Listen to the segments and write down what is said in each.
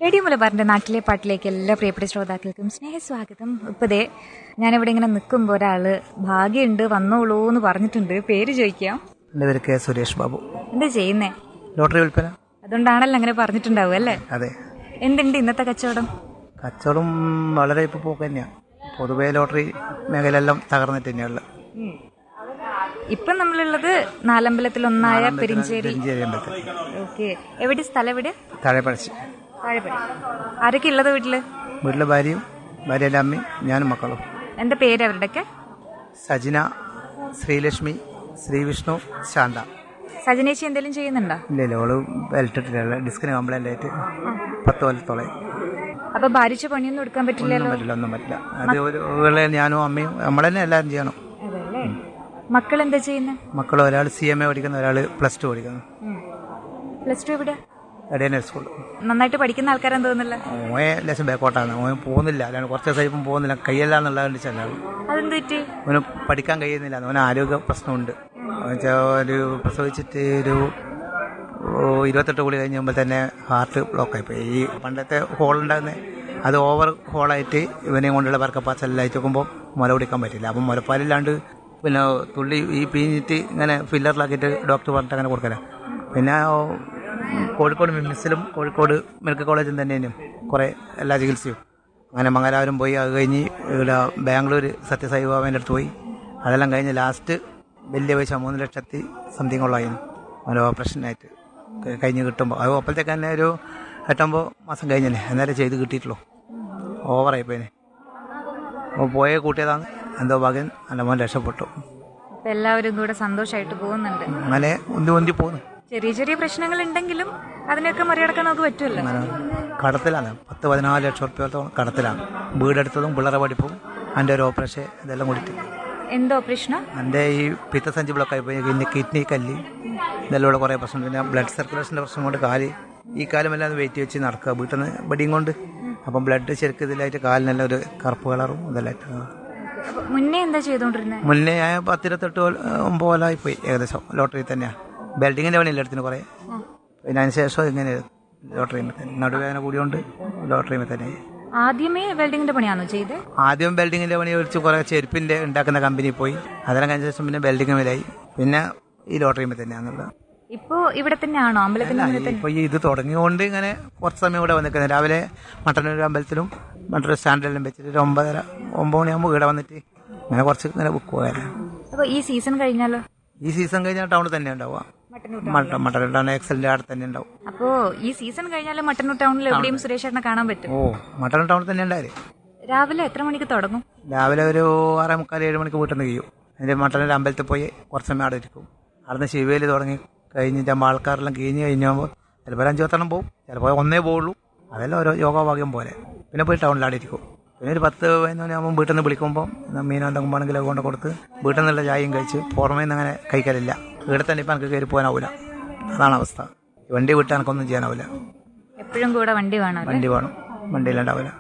Radio മലബാറിന്റെ നാട്ടിലെ പാട്ടിലേക്ക് എല്ലാ പ്രിയപ്പെട്ട ശ്രോതാക്കൾക്കും സ്നേഹസ്വാഗതം ഇപ്പതേ ഞാനിവിടെ ഇങ്ങനെ നിൽക്കുമ്പോൾ ഒരാള് ഭാഗ്യമുണ്ട് വന്നോളൂ എന്ന് പറഞ്ഞിട്ടുണ്ട് പേര് ചോദിക്കാം എൻ്റെ പേര് കെ സുരേഷ് ബാബു എന്താ ചെയ്യുന്നേ ലോട്ടറി വിൽപ്പന അതുകൊണ്ടാണല്ലോ അങ്ങനെ പറഞ്ഞിട്ടുണ്ടാവും അല്ലേ അതെ എന്തുണ്ട് ഇന്നത്തെ കച്ചവടം കച്ചവടം വളരെ ഇപ്പോൾ പോക്ക് തന്നെയാണ് പൊതുവേ ലോട്ടറി മേഖലയെല്ലാം തകർന്നിട്ട് തന്നെയുള്ള ഇപ്പം നമ്മളുള്ളത് നാലമ്പലത്തിൽ ഒന്നായ പെരിഞ്ചേരി പെരിഞ്ചേരി അമ്പലത്തിൽ ഓക്കെ എവിടെ സ്ഥലം എവിടെ താഴെ പഠിച്ച് താഴെപ്പടി ആരൊക്കെ ഉള്ളത് വീട്ടില് വീട്ടിലെ ഭാര്യയും ഭാര്യയുടെ അമ്മയും ഞാനും മക്കളും എന്താ പേര് അവരുടെയൊക്കെ സജിന ശ്രീലക്ഷ്മി ശ്രീവിഷ്ണു ശാന്ത സജനേച്ചി എന്തെങ്കിലും ചെയ്യുന്നുണ്ടോ ഇല്ല ഇല്ല ഓള് ബെൽറ്റിട്ടില്ല ഡിസ്കിന് കംപ്ലൈൻ്റ് ആയിട്ട് പത്ത് കൊല്ലത്തോളം അപ്പൊ ഭാരിച്ച പണിയൊന്നും എടുക്കാൻ പറ്റില്ലല്ലോ പറ്റില്ല ഒന്നും പറ്റില്ല അത് ഒരു ഒരു ഞാനും അമ്മയും നമ്മൾ തന്നെ എല്ലാവരും ചെയ്യണം അതല്ലേ മക്കൾ എന്താ ചെയ്യുന്നത് മക്കൾ ഒരാൾ സി എം എ പഠിക്കുന്നു ഒരാൾ പ്ലസ് ടു പഠിക്കുന്നു പ്ലസ് ടു എവിടെ എടേനർ സ്കൂൾ നന്നായിട്ട് പഠിക്കുന്ന ആൾക്കാരാന്ന് തോന്നുന്നില്ല ഓയെ ലേശം ബാക്കോട്ടാണ് ഓൻ പോകുന്നില്ല അല്ലാണ്ട് കുറച്ച് ദിവസം ഇപ്പം പോകുന്നില്ല കയ്യല്ല എന്നുള്ളത് കൊണ്ട് ചെല്ലാണ് അതെന്ത് പറ്റി അവന് പഠിക്കാൻ കഴിയുന്നില്ല അവന് ആരോഗ്യ പ്രശ്നമുണ്ട് എന്നുവെച്ചാൽ ഒരു പ്രസവിച്ചിട്ട് ഒരു ഓ, ഇരുപത്തെട്ട് കൂടി കഴിഞ്ഞുമ്പോൾ തന്നെ ഹാർട്ട് ബ്ലോക്കായി പോയി ഈ പണ്ടത്തെ ഹോളുണ്ടാകുന്ന അത് ഓവർ ഹോളായിട്ട് ഇവനെയും കൊണ്ടുള്ള പറക്കപ്പാച്ചെല്ലാം നോക്കുമ്പോൾ മുല കുടിക്കാൻ പറ്റില്ല അപ്പം മുലപ്പാലില്ലാണ്ട് പിന്നെ തുള്ളി ഈ പിഴിഞ്ഞിട്ട് ഇങ്ങനെ ഫില്ലറിലാക്കിയിട്ട് ഡോക്ടർ പറഞ്ഞിട്ട് അങ്ങനെ കൊടുക്കല പിന്നെ ഓ, കോഴിക്കോട് മിംസിലും കോഴിക്കോട് മെഡിക്കൽ കോളേജിൽ തന്നെയും കുറേ എല്ലാ ചികിത്സയും അങ്ങനെ മംഗലാപുരം പോയി അത് കഴിഞ്ഞ് ഇവിടെ ബാംഗ്ലൂർ സത്യസായി ബാബേൻ്റെ അടുത്ത് പോയി അതെല്ലാം കഴിഞ്ഞ് ലാസ്റ്റ് വലിയ പൈസ മൂന്ന് ലക്ഷത്തി സംതിങ് ഉള്ളായിരുന്നു ഒരു ഓപ്പറേഷനായിട്ട് ക- കഴിഞ്ഞ് കിട്ടുമ്പോൾ അത് അപ്പോഴത്തേക്ക് തന്നെ ഒരു എട്ടൊമ്പത് മാസം കഴിഞ്ഞല്ലേ അന്നേരം ചെയ്ത് കിട്ടിയിട്ടുള്ളൂ ഓവറായി പോയിനെ അപ്പോൾ പോയ കൂട്ടിയതാണ് എന്തോ ഭാഗ്യം എൻ്റെ മോൻ രക്ഷപ്പെട്ടു അപ്പൊ എല്ലാവരും കൂടെ സന്തോഷമായിട്ട് പോകുന്നുണ്ട് അങ്ങനെ ഉന്തി ഉന്തി പോകുന്നു ചെറിയ ചെറിയ പ്രശ്നങ്ങൾ ഉണ്ടെങ്കിലും അതിനൊക്കെ മറികടക്കാൻ നമുക്ക് പറ്റുമല്ലോ അങ്ങനെ കടത്തിലാണ് പത്ത് പതിനാല് ലക്ഷം റുപ്യോളത്തോളം കടത്തിലാണ് വീടെടുത്തതും പിള്ളേരെ പഠിപ്പും എൻ്റെ ഒരു ഓപ്പറേഷൻ ഇതെല്ലാം കൂടിയിട്ട് എന്തോ പ്രശ്നം എൻ്റെ ഈ പിത്തസഞ്ചി ബ്ലോക്കായി പോയി പിന്നെ കിഡ്നി കല്ല് ഇതെല്ലാം കൂടെ കുറേ പ്രശ്നം പിന്നെ ബ്ലഡ് സർക്കുലേഷൻ്റെ പ്രശ്നം കൊണ്ട് കാല് ഈ കാലുമെല്ലാം വെയിറ്റ് വെച്ച് നടക്കുക വീട്ടിൽ നിന്ന് ബടിയും കൊണ്ട് അപ്പം ബ്ലഡ് ശരിക്കും ഇതിലായിട്ട് കാലിനെല്ലാം ഒരു കറുപ്പ് കളറും ഇതെല്ലായിട്ട് അപ്പൊ മുന്നേ എന്താ ചെയ്തോണ്ടിരുന്നത് മുന്നേ ഞാൻ പത്തിരുപത്തെട്ട് കൊല്ല- ഒമ്പത് കൊല്ലമായി പോയി ഏകദേശം ലോട്ടറി തന്നെയാണ് ബെൽഡിങ്ങിൻ്റെ പണിയില്ല എടുത്തിന് കുറേ പിന്നെ അതിന് ശേഷം ഇങ്ങനെ ലോട്ടറിയുമ്പോൾ തന്നെ നടുവേദന കൂടിയോണ്ട് ലോട്ടറിയുമ്പോൾ തന്നെ ആദ്യമേ വെൽഡിങ്ങിന്റെ പണിയാണോ ചെയ്ത് ആദ്യം ബെൽഡിങ്ങിന്റെ പണി വിളിച്ച് കുറേ ചെരുപ്പിന്റെ ഉണ്ടാക്കുന്ന കമ്പനി പോയി അതെല്ലാം കഴിഞ്ഞ ശേഷം പിന്നെ ബെൽഡിങ് വിലായി പിന്നെ ഈ ലോട്ടറിയുമ്പോൾ തന്നെയാണുള്ളത് ഇപ്പോ ഇവിടെ തന്നെയാണോ അമ്പലത്തിന്റെ മുന്നിൽ തന്നെ ഇപ്പോൾ ഈ ഇത് തുടങ്ങിയോണ്ട് ഇങ്ങനെ കുറച്ച് സമയം ഇവിടെ വന്നിരിക്കുന്നത് രാവിലെ മട്ടന്നൂർ അമ്പലത്തിലും മട്ടന്നൂർ സ്റ്റാൻഡിലെല്ലാം വെച്ചിട്ട് ഒരു ഒമ്പതര ഒമ്പത് മണിയാകുമ്പോൾ ഇവിടെ വന്നിട്ട് ഇങ്ങനെ കുറച്ച് ഇങ്ങനെ ബുക്ക് പോയാലും അപ്പൊ ഈ സീസൺ കഴിഞ്ഞാലോ ഈ സീസൺ കഴിഞ്ഞാൽ ടൗണിൽ തന്നെ ഉണ്ടാവുക മട്ടന്നൂർ മട്ട- മട്ടന്നൂർ ടൗൺ എക്സലിൻ്റെ അവിടെ തന്നെ ഉണ്ടാവും അപ്പോ ഈ സീസൺ കഴിഞ്ഞാലും മട്ടന്നൂർ ടൗണിൽ എവിടെയും സുരേഷ് ചേട്ടനെ കാണാൻ പറ്റും ഓ മട്ടന്നൂർ ടൗണിൽ തന്നെ ഉണ്ടായാലേ രാവിലെ എത്ര മണിക്ക് തുടങ്ങും രാവിലെ ഒരു ആറേ മുക്കാൽ ഏഴ് മണിക്ക് വീട്ടിൽ നിന്ന് കഴിയും അതിൻ്റെ മട്ടന്നൂർ അമ്പലത്തിൽ പോയി കുറച്ച് സമയം അവിടെ ഇരിക്കും അവിടുന്ന് ശിവയിൽ തുടങ്ങി കഴിഞ്ഞിട്ട് ആകുമ്പോൾ ആൾക്കാരെല്ലാം കഴിഞ്ഞ് കഴിഞ്ഞാകുമ്പോൾ ചിലപ്പോൾ ഒരു അഞ്ച് പത്തെണ്ണം പോകും ചിലപ്പോൾ ഒന്നേ പോവുള്ളൂ അതെല്ലാം ഓരോ യോഗഭാഗ്യം പോലെ പിന്നെ പോയി ടൗണിൽ അവിടെ ഇരിക്കും പിന്നെ ഒരു പത്ത് പതിനൊന്ന് മണിയാകുമ്പോൾ വീട്ടിൽ നിന്ന് വിളിക്കുമ്പോൾ മീനോ എന്തെങ്കിലും വേണമെങ്കിൽ അത് കൊണ്ട് കൊടുത്ത് വീട്ടിൽ നിന്നുള്ള ചായയും കഴിച്ച് പുറമേ നിന്ന് അങ്ങനെ കഴിക്കലില്ല ഇവിടെ തന്നെ ഇപ്പം എനിക്ക് കയറി പോകാനാവില്ല അതാണ് അവസ്ഥ വണ്ടി വിട്ടാൽ എനിക്കൊന്നും ചെയ്യാനാവില്ല എപ്പോഴും കൂടെ വണ്ടി വേണം അല്ലേ? വണ്ടി വേണം വണ്ടിയിലുണ്ടാവില്ല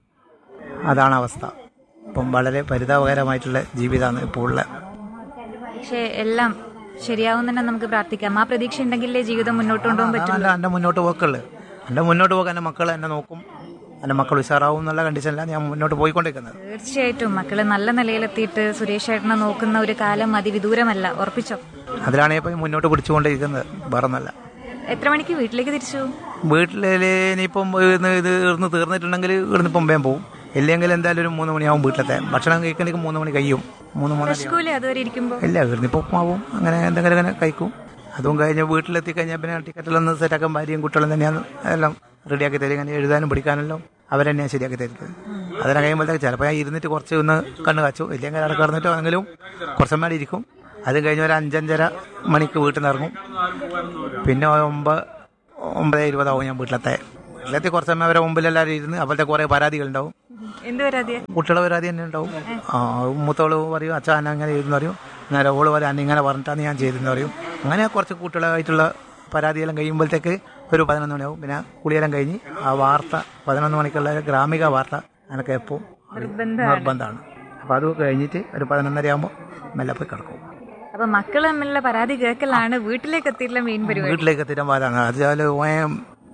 അതാണ് അവസ്ഥ ഇപ്പം വളരെ പരിതാപകരമായിട്ടുള്ള ജീവിതമാണ് ഇപ്പോൾ ഉള്ള പക്ഷെ എല്ലാം ശരിയാവും തന്നെ നമുക്ക് പ്രാർത്ഥിക്കാം ആ പ്രതീക്ഷ ഉണ്ടെങ്കിലേ ജീവിതം മുന്നോട്ട് കൊണ്ടുപോകാൻ പറ്റും അതാണ് എൻ്റെ മുന്നോട്ട് പോക്കുള്ളു എൻ്റെ മുന്നോട്ട് പോകാൻ എൻ്റെ മക്കൾ എന്നെ നോക്കും എൻ്റെ മക്കൾ ഉഷാറാവും എന്നുള്ള കണ്ടീഷനിലാണ് ഞാൻ മുന്നോട്ട് പോയിക്കൊണ്ടിരിക്കുന്നത് തീർച്ചയായിട്ടും മക്കള് നല്ല നിലയിലെത്തിയിട്ട് സുരേഷ് ചേട്ടനെ നോക്കുന്ന ഒരു കാലം അതിവിദൂരമല്ല ഉറപ്പിച്ചോ അതിലാണ് ഇപ്പം മുന്നോട്ട് പിടിച്ചുകൊണ്ടിരിക്കുന്നത് വേറെ ഒന്നല്ല എത്ര മണിക്ക് വീട്ടിലേക്ക് തിരിച്ചു പോകും വീട്ടിൽ ഇനിയിപ്പം ഇന്ന് ഇത് ഇവിടുന്ന് തീർന്നിട്ടുണ്ടെങ്കിൽ ഇവിടുന്ന് ഇപ്പം വേഗം പോകും ഇല്ലെങ്കിൽ എന്തായാലും ഒരു മൂന്ന് മണിയാവും വീട്ടിലത്തെ ഭക്ഷണം കഴിക്കണമെങ്കിൽ മൂന്ന് മണി കഴിയും മൂന്ന് മൂന്നര സ്കൂളിൽ അതുവരെ ഇരിക്കുമ്പോൾ ഇല്ല ഇവിടുന്ന് ഇപ്പോൾ ഉപ്പുമാവും അങ്ങനെ എന്തെങ്കിലും അങ്ങനെ കഴിക്കും അതും കഴിഞ്ഞ് വീട്ടിലെത്തി കഴിഞ്ഞാൽ പിന്നെ ടിക്കറ്റിലൊന്ന് സെറ്റാക്കാൻ ഭാര്യയും കുട്ടികളും തന്നെയാണ് എല്ലാം റെഡിയാക്കി തരും ഇങ്ങനെ എഴുതാനും പഠിക്കാനെല്ലാം അവരെന്നെയാണ് ശരിയാക്കി തരുന്നത് അതിനെ കഴിയുമ്പോഴത്തേക്ക് ചിലപ്പോൾ ഞാൻ ഇരുന്നിട്ട് കുറച്ച് ഒന്ന് കണ്ണ് കാച്ചു ഇല്ലെങ്കിൽ അവിടെ കിടന്നിട്ടോ ആണെങ്കിലും കുറച്ച് മേലെ ഇരിക്കും അത് കഴിഞ്ഞ് ഒരു അഞ്ചഞ്ചര മണിക്ക് വീട്ടിൽ നിന്ന് ഇറങ്ങും പിന്നെ ഒമ്പത് ഒമ്പത് ഇരുപതാവും ഞാൻ വീട്ടിലെത്തെ വീട്ടിലെത്തി കുറച്ച് സമയം അവരെ മുമ്പിൽ എല്ലാവരും ഇരുന്ന് അപ്പോഴത്തെ കുറേ പരാതികളുണ്ടാവും എന്ത് പരാതിയാ കുട്ടികളെ പരാതി തന്നെ ഉണ്ടാവും ആ മൂത്തോള് പറയും അച്ഛൻ അന്ന അങ്ങനെ ചെയ്തെന്ന് പറയും നേരെ ഓള് പറയും അന്ന ഇങ്ങനെ പറഞ്ഞിട്ടാണ് ഞാൻ ചെയ്തെന്ന് പറയും അങ്ങനെ കുറച്ച് കുട്ടികളായിട്ടുള്ള പരാതിയെല്ലാം കഴിയുമ്പോഴത്തേക്ക് ഒരു പതിനൊന്ന് മണിയാവും പിന്നെ കുളിയെല്ലാം കഴിഞ്ഞ് ആ വാർത്ത പതിനൊന്ന് മണിക്കുള്ള ഗ്രാമിക വാർത്ത എനിക്ക് എപ്പോൾ നിർബന്ധമാണ് അപ്പോൾ അത് കഴിഞ്ഞിട്ട് ഒരു പതിനൊന്നര ആകുമ്പോൾ മെല്ലെ പോയി കിടക്കും അപ്പൊ മക്കൾ തമ്മിലുള്ള പരാതി കേൾക്കലാണ് വീട്ടിലേക്ക് എത്തിയിട്ടുള്ള മെയിൻ പരിപാടി വീട്ടിലേക്ക് എത്തിയിട്ട് പാലാണ് അത് രാവിലെ ഓയം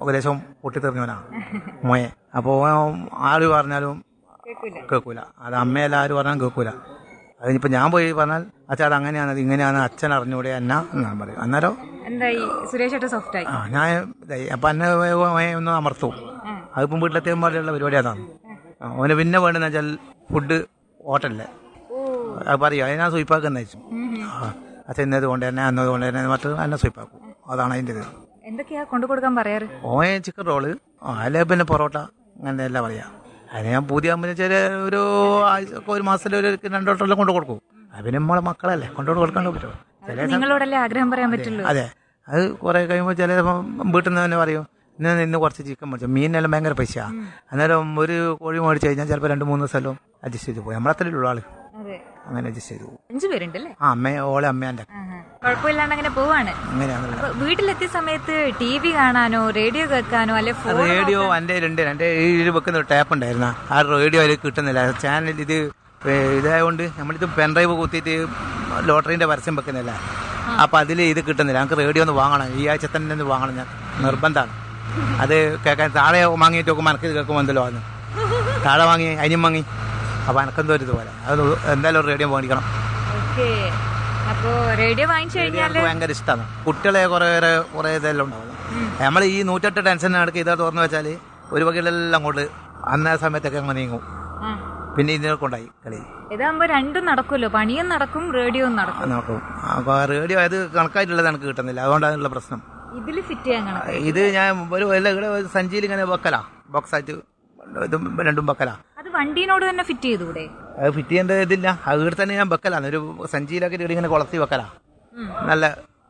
ഏകദേശം പൊട്ടിത്തെറിഞ്ഞവനാണ് മോയെ അപ്പോൾ ആര് പറഞ്ഞാലും കേൾക്കൂല കേൾക്കൂല അത് അമ്മയല്ല ആര് പറഞ്ഞാലും കേൾക്കൂല അതിനിപ്പോൾ ഞാൻ പോയി പറഞ്ഞാൽ അച്ഛാ അത് അങ്ങനെയാണ് അത് ഇങ്ങനെയാണ് അച്ഛൻ അറിഞ്ഞൂടെ എന്നാ ഞാൻ പറയും അന്നേരം എന്തായി സുരേഷ് ഏട്ടൻ സോഫ്റ്റ് ആയി ആ ഞാൻ ഇതായി അപ്പം എന്നെ മോയെ ഒന്ന് അമർത്തും ആ. അതിപ്പം വീട്ടിലെത്തിയും പോലെയുള്ള പരിപാടി അതാണ് ആ, ഓന് പിന്നെ വേണ്ടതെന്ന് വെച്ചാൽ ഫുഡ് ഹോട്ടലിലെ ഓ അത് പറയും അതിനാ സ്വീപ്പാക്കുന്ന വെച്ചു ഉം ഉം. അച്ഛൻ ഇന്നത് കൊണ്ട് തന്നെ അന്നത് കൊണ്ട് തന്നെ മറ്റു എന്നെ സ്വീപ്പാക്കും അതാണ് അതിൻ്റെ ഇത് എന്തൊക്കെയാ കൊണ്ടു കൊടുക്കാൻ പറയാറ് ഓയെ ചിക്കൻ റോള് ആ, അല്ലെ പിന്നെ പൊറോട്ട അങ്ങനെ എല്ലാം പറയാ അതിന് ഞാൻ പുതിയ അമ്മ ചില ഒരു ആഴ്ച ഒരു മാസത്തിൽ ഒരു രണ്ടോട്ടെല്ലാം കൊണ്ട് കൊടുക്കും അത് പിന്നെ നമ്മളെ മക്കളല്ലേ കൊണ്ടോട് കൊടുക്കാണ്ട് പറ്റുമോ ചില നിങ്ങളോടല്ലേ ആഗ്രഹം പറയാൻ പറ്റുള്ളൂ അതെ അത് കുറെ കഴിയുമ്പോൾ ചില വീട്ടിൽ നിന്ന് തന്നെ പറയും ഇന്ന് ഇന്ന് കുറച്ച് ചിക്കൻ മേടിച്ചു മീനെല്ലാം ഭയങ്കര പൈസ അന്നേരം ഒരു കോഴി മേടിച്ചു കഴിഞ്ഞാൽ ചിലപ്പോൾ രണ്ട് മൂന്ന് ദിവസമെല്ലാം അഡ്ജസ്റ്റ് ചെയ്ത് പോകും നമ്മളത്രയുള്ള ആള് അതെ അങ്ങനെ അഡ്ജസ്റ്റ് ചെയ്ത് പോകും അഞ്ചു പേരുണ്ടല്ലേ ആ അമ്മ ഓളെ അമ്മേൻ്റെ ആഹാ. കുഴപ്പമില്ലാണ്ട് അങ്ങനെ പോവാണ് അങ്ങനെയാണല്ലോ അപ്പൊ വീട്ടിലെത്തിയ സമയത്ത് ടി വി കാണാനോ റേഡിയോ കേൾക്കാനോ അല്ലെ ഫോൺ റേഡിയോ എൻ്റെ രണ്ട് എൻ്റെ ഈ വെക്കുന്ന ഒരു ടാപ്പ് ഉണ്ടായിരുന്ന ആ റേഡിയോ അതിൽ കിട്ടുന്നില്ല ചാനൽ ഇത് ഏ, ഇതായതുകൊണ്ട് നമ്മളിത് പെൻഡ്രൈവ് കുത്തിയിട്ട് ലോട്ടറീൻ്റെ പരസ്യം വെക്കുന്നില്ല അപ്പം അതിൽ ഇത് കിട്ടുന്നില്ല നമുക്ക് റേഡിയോ ഒന്ന് വാങ്ങണം ഈ ആഴ്ച തന്നെ ഒന്ന് വാങ്ങണം ഞാൻ നിർബന്ധമാണ് അത് കേൾക്കാൻ താഴെ വാങ്ങിയിട്ട് നോക്കുമ്പോൾ എനിക്ക് ഇത് കേൾക്കുമ്പോൾ എന്തല്ലോ ആണ് താഴെ വാങ്ങി അനിയും വാങ്ങി അപ്പോൾ എനക്കെന്തോ ഒരു ഇതുപോലെ അത് എന്തായാലും റേഡിയോ മേടിക്കണം ഓക്കെ അപ്പോ റേഡിയോ വാങ്ങിച്ചു കഴിഞ്ഞാൽ എനിക്ക് ഭയങ്കര ഇഷ്ടമാണ് കുട്ടികളെ കുറേ കുറേ ഇതെല്ലാം ഉണ്ടാവും നമ്മൾ ഈ നൂറ്റെട്ട് ടെൻഷൻ നടക്കി ഇതാ തുറന്നു വെച്ചാൽ ഒരു വകയിലെല്ലാം അങ്ങോട്ട് അന്ന സമയത്തൊക്കെ അങ്ങ് നീങ്ങും പിന്നെ ഇതിനെ കൊണ്ടായി കളി ഇതാകുമ്പോ രണ്ടും നടക്കുമല്ലോ പണിയും നടക്കും റേഡിയോയും നടക്കും നോക്കും അപ്പോൾ റേഡിയോ അത് കണക്കായിട്ടുള്ളത് എനിക്ക് കിട്ടുന്നില്ല അതുകൊണ്ടാണുള്ള പ്രശ്നം ഇതില് ഫിറ്റ് ചെയ്യാൻ കണക്ക് ഇത് ഞാൻ ഒരു എല്ലാം ഇവിടെ ഒരു സഞ്ചിയിൽ ഇങ്ങനെ വെക്കലാ ബോക്സായിട്ട് ഇതും രണ്ടും വെക്കലാ അത് വണ്ടീനോട് തന്നെ ഫിറ്റ് ചെയ്തുകൂടെ അത് ഫിറ്റ് ചെയ്യേണ്ട ഇതില്ല അത് ഇവിടെ തന്നെ ഞാൻ വെക്കലാണ് ഒരു സഞ്ചിയിലൊക്കെ ഇവിടെ ഇങ്ങനെ കുളത്തി വെക്കലാ ഉം. നല്ല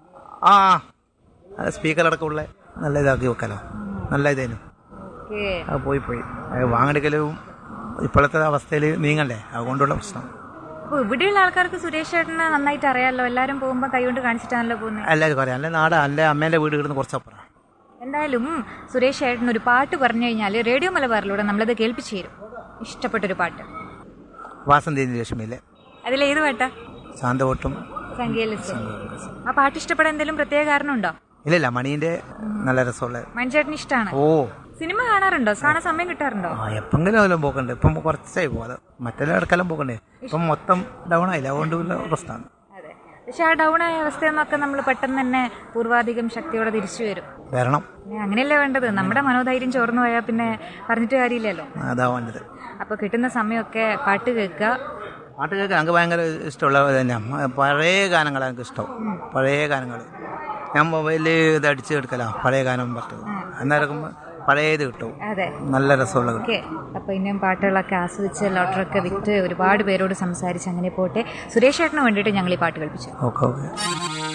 ആ സ്പീക്കറടക്കം ഉള്ള നല്ല ഇതാക്കി വെക്കലോ നല്ല ഇതേനു ഓക്കെ അത് പോയി പോയി അത് വാങ്ങെടുക്കലും ഇപ്പോഴത്തെ അവസ്ഥയിൽ നീങ്ങണ്ടേ അതുകൊണ്ടുള്ള പ്രശ്നം അപ്പൊ ഇവിടെയുള്ള ആൾക്കാർക്ക് സുരേഷ് ചേട്ടനെ നന്നായിട്ട് അറിയാലോ എല്ലാരും പോകുമ്പോ കൈകൊണ്ട് കാണിച്ചിട്ടാണല്ലോ പോകുന്നത് എല്ലാവരും പറയാം അല്ലെ നാടാ അല്ലെ അമ്മേൻ്റെ വീട് കിടന്ന് കുറച്ചപ്പുറം എന്തായാലും സുരേഷ് ചേട്ടൻ ഒരു പാട്ട് പറഞ്ഞു കഴിഞ്ഞാൽ റേഡിയോ മലബാറിലൂടെ നമ്മളത് കേൾപ്പിച്ചു തരും ഇഷ്ടപ്പെട്ടൊരു പാട്ട് വാസന്തി ലക്ഷ്മിയിലെ അതിലേത് പാട്ടാ ശാന്തവോട്ടും സംഗീത ആ പാട്ട് ഇഷ്ടപ്പെടാൻ എന്തെങ്കിലും പ്രത്യേക കാരണമുണ്ടോ ഇല്ലില്ല മണീൻ്റെ നല്ല രസമുള്ള മണിച്ചേട്ടന് ഇഷ്ടമാണ് ഓ സിനിമ കാണാറുണ്ടോ കാണാൻ സമയം കിട്ടാറുണ്ടോ ആ എപ്പെങ്കിലും അതെല്ലാം പോക്കണ്ട് ഇപ്പം കുറച്ചായി പോകാതെ മറ്റെല്ലാം ഇടക്കെല്ലാം പോക്കണ്ടേ ഇപ്പം മൊത്തം ഡൗൺ ആയില്ല അതുകൊണ്ട് ഉള്ള പ്രശ്നമാണ് അതെ പക്ഷെ ആ ഡൗൺ ആയ അവസ്ഥയെന്നൊക്കെ നമ്മൾ പെട്ടെന്ന് തന്നെ പൂർവാധികം ശക്തിയോടെ തിരിച്ചു വരും വരണം പിന്നെ അങ്ങനെയല്ലേ വേണ്ടത് നമ്മുടെ മനോധൈര്യം ചോർന്നു പോയാൽ പിന്നെ പറഞ്ഞിട്ട് കാര്യമില്ലല്ലോ അതാ വേണ്ടത് അപ്പൊ കിട്ടുന്ന സമയമൊക്കെ പാട്ട് കേൾക്കുക പാട്ട് കേൾക്കാൻ എനിക്ക് ഭയങ്കര ഇഷ്ടമുള്ളത് തന്നെയാണ് പഴയ ഗാനങ്ങളാണ് എനിക്ക് ഇഷ്ടം പഴയ ഗാനങ്ങൾ ഞാൻ മൊബൈലിൽ ഇത് അടിച്ച് എടുക്കലാ പഴയ ഗാനം പറ്റും അന്നേരം പഴയത് കിട്ടും അതെ നല്ല രസമുള്ള കിട്ടും ഓക്കെ അപ്പൊ ഇനിയും പാട്ടുകളൊക്കെ ആസ്വദിച്ച് ലോട്ടറൊക്കെ വിറ്റ് ഒരുപാട് പേരോട് സംസാരിച്ച് അങ്ങനെ പോട്ടെ സുരേഷ് ചേട്ടന് വേണ്ടിയിട്ട് ഞങ്ങൾ ഈ പാട്ട് കളിപ്പിച്ചു ഓക്കെ ഓക്കെ